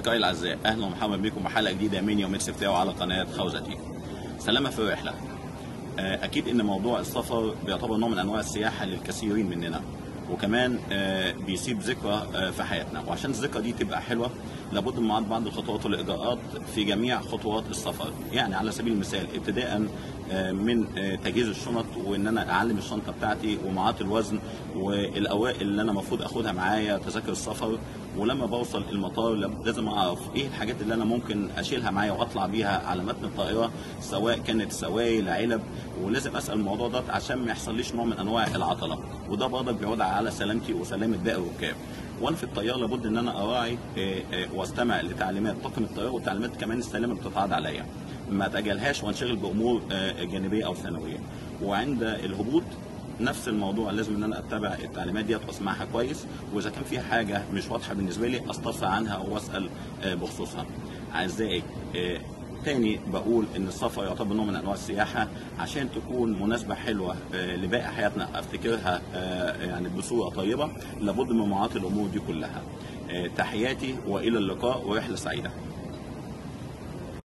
أصدقائي الأعزاء أهلا ومرحبا بكم بحلقة جديدة من يومين سفتاو على قناة خوذة تي سلامة في الرحلة آه، أكيد إن موضوع السفر بيعتبر نوع من أنواع السياحة للكثيرين مننا وكمان آه، بيسيب ذكرى آه، في حياتنا وعشان الذكرى دي تبقى حلوة لابد من معاد بعض الخطوات والإجراءات في جميع خطوات السفر يعني على سبيل المثال ابتداء آه، من آه، تجهيز الشنط وان انا اعلم الشنطه بتاعتي ومعات الوزن والاوائل اللي انا المفروض اخدها معايا تذاكر السفر ولما بوصل المطار لازم اعرف ايه الحاجات اللي انا ممكن اشيلها معايا واطلع بيها على متن الطائره سواء كانت سوائل علب ولازم اسال الموضوع ده عشان ما يحصليش نوع من انواع العطله وده برضك بيعود على سلامتي وسلامه باقي الركاب وانا في الطياره لابد ان انا اراعي آه، آه، واستمع لتعليمات طاقم الطياره والتعليمات كمان السلامه اللي بتتعرض عليا ما اتجاهلهاش وانشغل بامور آه، جانبيه او ثانويه وعند الهبوط نفس الموضوع لازم ان انا اتبع التعليمات ديت واسمعها كويس واذا كان في حاجه مش واضحه بالنسبه لي استفسر عنها واسال آه، بخصوصها اعزائي آه، تاني بقول ان السفر يعتبر نوع من انواع السياحه عشان تكون مناسبه حلوه آه، لباقي حياتنا افتكرها آه، يعني بصوره طيبه لابد من مراعاه الامور دي كلها آه، تحياتي والى اللقاء ورحله سعيده